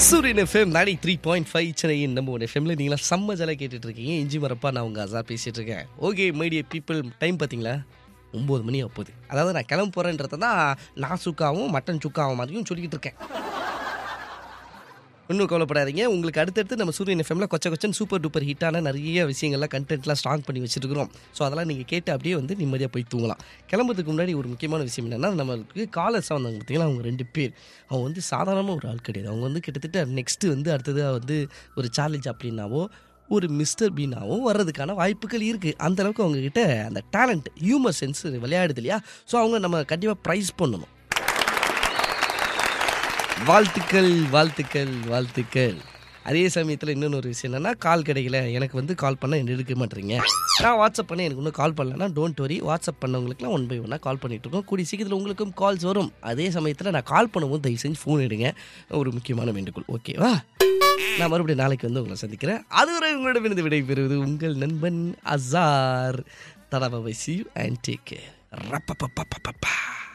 சூரியன் எஃப்எம் நாடி three point five சென்னையின் நம்ம ஒரு எஃப்எம்ல நீங்களா செம்ம ஜாலியாக கேட்டுட்டு இருக்கீங்க இஞ்சி மரப்பா நான் உங்கள் அசா பேசிட்டு இருக்கேன் ஓகே மைடிய பீப்புள் டைம் பார்த்தீங்களா ஒம்பது மணி அப்போது அதாவது நான் கிளம்ப போகிறேன்றத தான் நான் சுக்காவும் மட்டன் சுக்காவும் மாதிரியும் சொல்லிக்கிட்டு இருக்கேன் இன்னும் கவலைப்படாதீங்க உங்களுக்கு அடுத்தடுத்து நம்ம சூரியன் எஃப்எம்ல கொச்ச கொச்சன் சூப்பர் டூப்பர் ஹிட்டான நிறைய விஷயங்கள்லாம் கண்டென்ட்லாம் ஸ்ட்ராங் பண்ணி வச்சிருக்கிறோம் ஸோ அதெல்லாம் நீங்கள் கேட்டு அப்படியே வந்து நிம்மதியாக போய் தூங்கலாம் கிளம்புறதுக்கு முன்னாடி ஒரு முக்கியமான விஷயம் என்னென்னா நம்மளுக்கு காலர்ஸாக வந்தாங்க பார்த்தீங்களா அவங்க ரெண்டு பேர் அவங்க வந்து சாதாரணமாக ஒரு ஆள் கிடையாது அவங்க வந்து கிட்டத்தட்ட நெக்ஸ்ட்டு வந்து அடுத்ததாக வந்து ஒரு சார்லி அப்படின்னாவோ ஒரு மிஸ்டர் பீனாவோ வர்றதுக்கான வாய்ப்புகள் இருக்குது அந்த அளவுக்கு அவங்க கிட்ட அந்த டேலண்ட் ஹியூமர் சென்ஸ் விளையாடுது இல்லையா ஸோ அவங்க நம்ம கண்டிப்பாக ப்ரைஸ் பண்ணணும் வாழ்த்துக்கள் வாழ்த்துக்கள் வாழ்த்துக்கள் அதே சமயத்தில் இன்னொன்று ஒரு விஷயம் என்னன்னா கால் கிடைக்கல எனக்கு வந்து கால் பண்ண என்ன எடுக்க மாட்டேறீங்க நான் வாட்ஸ்அப் பண்ண எனக்கு இன்னும் கால் பண்ணலன்னா don't worry WhatsApp பண்ணவங்களுக்குலாம் one by ஒன்னாக கால் பண்ணிட்டு இருக்கோம் கூடிய சீக்கிரத்தில் உங்களுக்கும் கால்ஸ் வரும் அதே சமயத்தில் நான் கால் பண்ணும்போது தயவு செஞ்சு ஃபோன் எடுங்க ஒரு முக்கியமான வேண்டுகோள் ஓகேவா நான் மறுபடியும் நாளைக்கு வந்து உங்களை சந்திக்கிறேன் அதுவரை உங்களிடமிருந்து விடைபெறுவது உங்கள் நண்பன் அசார் தடவை சி அண்ட் டேக் கேர் ரப்பப்பப்பப்பப்பா